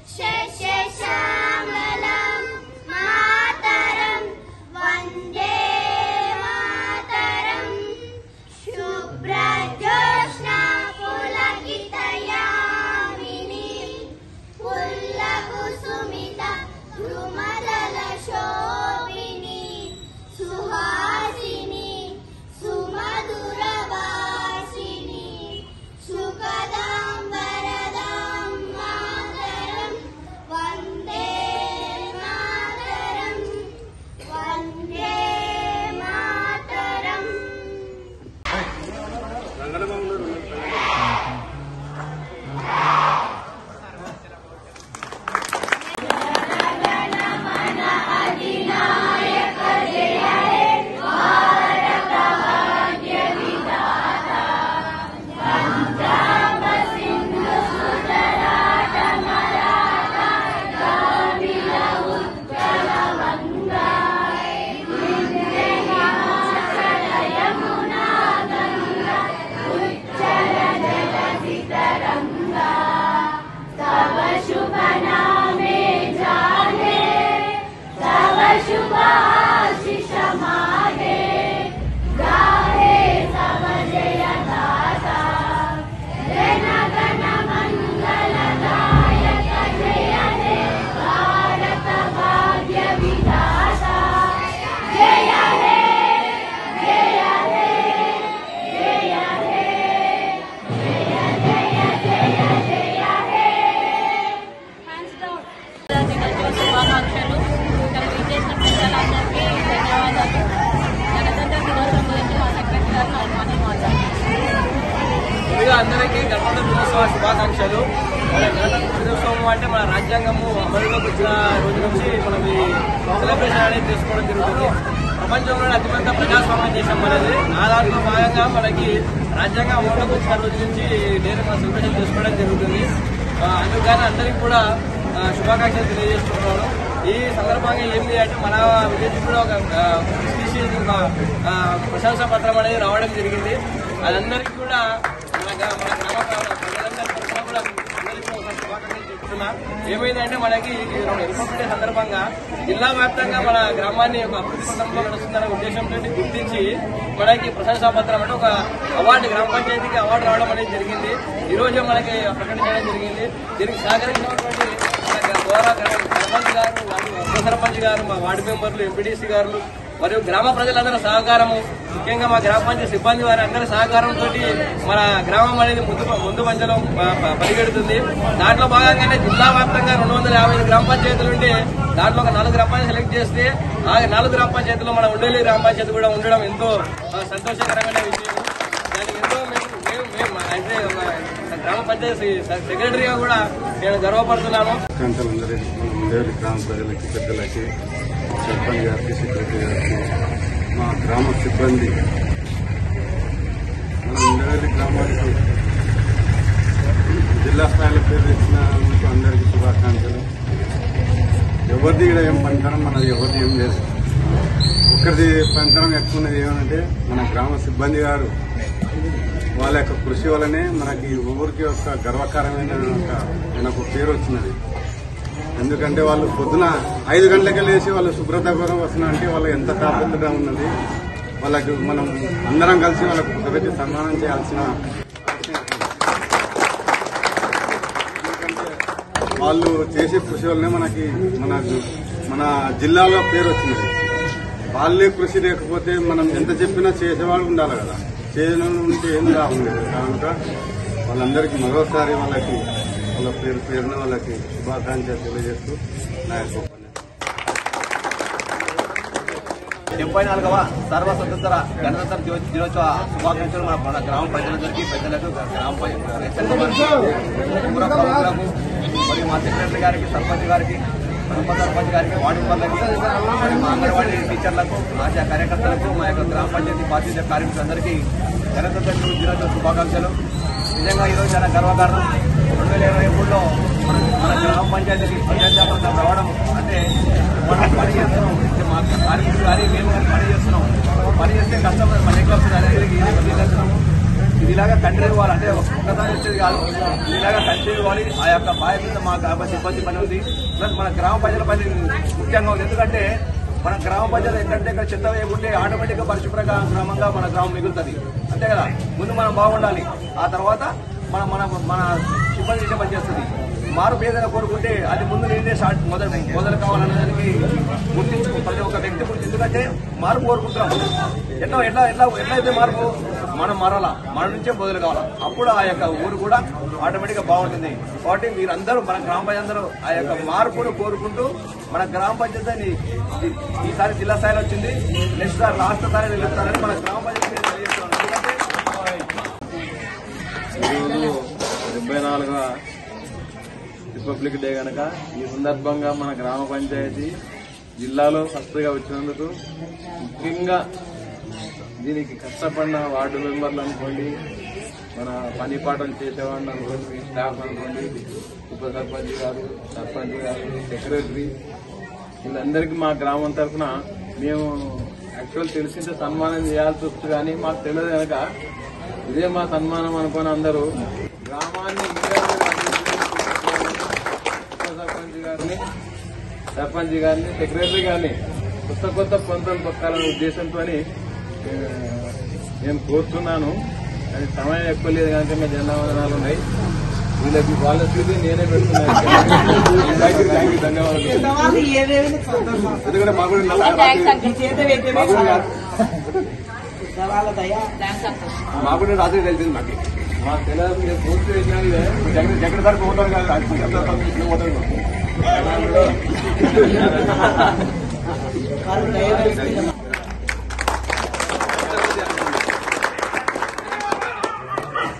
శశశామలం మాతరం వందే మాతరం శుభ్రజోష్ణా పులకితయామిని పుల్లకుసుమిత ద్రుమదల శోభిని సుహాసిని సుమధురవాసిని సుఖదాం వరదాం మాతరం వందే మాతరం వందే మాతరం तव शुभ नामे जाने तव शुभ आशीष मागे गाहे तव जय दाता जन गण मंगल दायक जय हे भारत भाग्य विधाता जय हे जय हे जय हे जय जय जय जय हे శుభాకాంక్షలు ఇక్కడ విచ్చేసిన ప్రజలందరికీ ధన్యవాదాలు గణతంత్ర దినోత్సవం గురించి మా సెక్రటరీ గారు మనం మాట్లాడుతున్నాం ముందుగా అందరికీ గణతంత్ర దినోత్సవ శుభాకాంక్షలు మన గణతంత్ర దినోత్సవం అంటే మన రాజ్యాంగము అమలులోకి వచ్చిన రోజు నుంచి మనం ఈ సెలబ్రేషన్ అనేది చేసుకోవడం జరుగుతుంది ప్రపంచంలోనే అతిపెద్ద ప్రజాస్వామ్య దేశం మనది ఆ దాంట్లో భాగంగా మనకి రాజ్యాంగం అమలులోకి వచ్చిన రోజు నుంచి డైలీ మనం సెలబ్రేషన్ చేసుకోవడం జరుగుతుంది ఆ, అందుకని అందరికీ కూడా ఆ, శుభాకాంక్షలు తెలియజేస్తున్నాను ఈ సందర్భంగా ఏంటి అంటే మన విలేజ్ కూడా ఒక స్పీషీస్ ఒక ఆ, ప్రశంసా పత్రం అనేది రావడం జరిగింది అదందరికీ కూడా మన గ్రా- మన గ్రామ ప్ర- ప్రజలందరి తరఫున కూడా అందరికీ ఒక శుభాకాంక్షలు చెప్తున్నా ఏమైందంటే మనకి ఈ రిపబ్లిక్ డే సందర్భంగా జిల్లా వ్యాప్తంగా మన గ్రామాన్ని ఒక అభివృద్ధి పథంలో నడుస్తుందనే ఉద్దేశంతో గుర్తించి మనకి ప్రశంసా పత్రం అంటే ఒక అవార్డు గ్రామ పంచాయతీకి అవార్డు రావడం అనేది జరిగింది ఈ రోజు మనకి ప్రకటించడం జరిగింది దీనికి సహకరించినటువంటి మన గౌరవ గ్రామ సర్పంచ్ గారు వార్డు ఉప సర్పంచ్ గారు మా వార్డు మెంబర్లు ఎంపీడీసీ గారు మరియు గ్రామ ప్రజలందరూ సహకారము ముఖ్యంగా మా గ్రామ పంచాయతీ సిబ్బంది వారి అందరి సహకారంతో మన గ్రామం అనేది ముందు ముందు పంచలో ప- ప- పరిగెడుతుంది దాంట్లో భాగంగానే జిల్లా వ్యాప్తంగా రెండు వందల యాభై ఐదు గ్రామ పంచాయతీలు ఉంటే దాంట్లో ఒక నాలుగు గ్రామ పంచాయతీ సెలెక్ట్ చేస్తే ఆ నాలుగు గ్రామ పంచాయతీలో మన ఉండేలి గ్రామ పంచాయతీ కూడా ఉండడం ఎంతో ఆ, సంతోషకరమైన విషయం దానికి ఎంతో మేము మేము మేము అయితే ఒక గ్రామ పంచాయతీ సెక్రటరీగా కూడా నేను గర్వపడుతున్నాను కాంతలందరికీ మన ముందేలి గ్రామ ప్రజలకి పెద్దలకి సర్పంచ్ గారికి సెక్రటరీ గారికి మా గ్రామ సిబ్బంది మన ముందేలి గ్రామానికి జిల్లా స్థాయిలో పేరు తెచ్చిన మీకు అందరికీ శుభాకాంక్షలు ఎవరిది ఇక్కడ ఏం పనితనం మనది ఎవరిది ఏం లేదు ఒకరిది పనితనం ఎక్కువ ఉన్నది ఏమంటే మన గ్రామ సిబ్బంది గారు వాళ్ళ యొక్క కృషి వల్లనే మనకి ఈ ఊరికి ఒక గర్వకారమైన ఒక మనకు పేరు వచ్చినది ఎందుకంటే వాళ్ళు పొద్దున ఐదు గంటలకి లేచి వాళ్ళు శుభ్రత కోసం వస్తున్నా అంటే వాళ్ళకి ఎంత తాపత్రత ఉన్నది వాళ్ళకి మనం అందరం కలిసి వాళ్ళకు ఒకరికి సన్మానం చేయాల్సిన అవసరం ఉంది. ఎందుకంటే వాళ్ళు చేసే కృషి వల్లనే మనకి మన మన జిల్లాలో పేరు వచ్చినది వాళ్ళే కృషి లేకపోతే మనం ఎంత చెప్పినా చేసేవాళ్ళు ఉండాలి కదా చేయడం ఉంటే ఏం లాభం లేదు కనుక వాళ్ళందరికీ మరోసారి వాళ్ళకి వాళ్ళ పేరు పేరున వాళ్ళకి శుభాకాంక్షలు తెలియజేస్తూ నా యొక్క ఉపన్యాసం. డెబ్బై నాలుగవ సర్వ స్వతంత్ర గణతంత్ర దినో- దినోత్సవ శుభాకాంక్షలు మన మన గ్రామ ప్రజలందరికీ పెద్దలకు గ్రామ ప- రైతులకు, పుర ప్రముఖులకు మరియు మా సెక్రటరీ గారికి సర్పంచ్ గారికి ఉప సర్పంచ్ గారికి వార్డు మెంబర్లకి మరియు మా అంగన్వాడీ టీచర్లకు ఆశా కార్యకర్తలకు మా యొక్క గ్రామ పంచాయతీ బాధ్యత కార్మికులందరికీ గణతంత్ర దినోత్సవ శుభాకాంక్షలు నిజంగా ఈరోజు చాలా గర్వకారణం రెండు వేల ఇరవై మూడులో మన మన గ్రామ పంచాయతీకి ప్రజాజాపం రావడం అంటే మనం పని చేస్తున్నాం అంటే మా కార్మికులు కానీ మేము కానీ పని చేస్తున్నాం పని చేస్తే కష్టం మన ఎక్కువ వస్తుంది అనేది ఇది వదిలేస్తున్నాము ఇది ఇలాగా కంటిన్యూ ఇవ్వాలి అంటే ఒక్కసారి వచ్చేది కాదు ఇది ఇలాగా కంటిన్యూ ఇవ్వాలి ఆ యొక్క బాధ్యత మా గ్రామ సిబ్బంది పని ఉంది ప్లస్ మన గ్రామ ప్రజల పని ముఖ్యంగా ఉంది ఎందుకంటే మన గ్రామ పంచాయతీ ఎక్కడంటే ఇక్కడ చెత్త వేయకుంటే ఆటోమేటిక్ గా పరిశుభ్రంగా గ్రామంగా మన గ్రామం మిగులుతుంది అంతే కదా ముందు మనం బాగుండాలి ఆ తర్వాత మన మన మన సిబ్బంది చేసే పని చేస్తుంది మార్పు ఏదైనా కోరుకుంటే అది ముందు నేనే స్టార్ట్ మొదలు మొదలు కావాలనే దానికి గుర్తించు ప్రతి ఒక్క వ్యక్తి గురించి ఎందుకంటే మార్పు కోరుకుంటాం ఎట్లా ఎట్లా ఎట్లా ఎట్లయితే మార్పు మనం మారాలా మన నుంచే మొదలు కావాలా అప్పుడు ఆ యొక్క ఊరు కూడా ఆటోమేటిక్ గా బాగుంటుంది కాబట్టి మీరందరూ మన గ్రామ పంచాయతీ ఆ యొక్క మార్పును కోరుకుంటూ మన గ్రామ పంచాయతీని ఈ- ఈసారి జిల్లా స్థాయిలో వచ్చింది నెక్స్ట్ సార్ రాష్ట్ర స్థాయిలో నిలుస్తారని మన గ్రామ పంచాయతీ మీద తెలియజేస్తున్నాను ఎందుకంటే ఈరోజు డెబ్బై నాలుగవ రిపబ్లిక్ డే కనుక ఈ సందర్భంగా మన గ్రామ పంచాయతీ జిల్లాలో ఫస్ట్గా వచ్చినందుకు ముఖ్యంగా దీనికి కష్టపడిన వార్డు మెంబర్లు అనుకోండి మన పని పాటలు చేసేవాళ్ళు అనుకోండి స్టాఫ్ అనుకోండి ఉప సర్పంచ్ గారు సర్పంచ్ గారు సెక్రటరీ వీళ్ళందరికీ మా గ్రామం తరఫున మేము యాక్చువల్ తెలిసింటే సన్మానం చేయాల్సి వస్తుంది కానీ మాకు తెలియదు కనుక ఇదే మా సన్మానం అనుకుని అందరూ గ్రామాన్ని ఇంకా ఉప సర్పంచ్ గారిని సర్పంచ్ గారిని సెక్రటరీ గారిని కొత్త కొత్త పొంతలు పక్కాలనే ఉద్దేశంతో నేను కోరుతున్నాను అది సమయం ఎక్కువ లేదు కనుక ఇంకా జెండా వందనాలు ఉన్నాయి వీళ్ళకి వాళ్ళ స్థితి నేనే పెడుతున్నాను థ్యాంక్ యూ, థ్యాంక్ యూ, ధన్యవాదాలు ఎందుకంటే మాకు కూడా నల్ల- మాకు కూడా మాకు కూడా రాత్రి తెలిసింది మాకు మాకు తెలియదు మీరు పూర్తి చేసినా ఇదే జగన్ జగన్ సార్ పోతారు కాదు అది జగన్ సార్ ఇట్లా పోతారు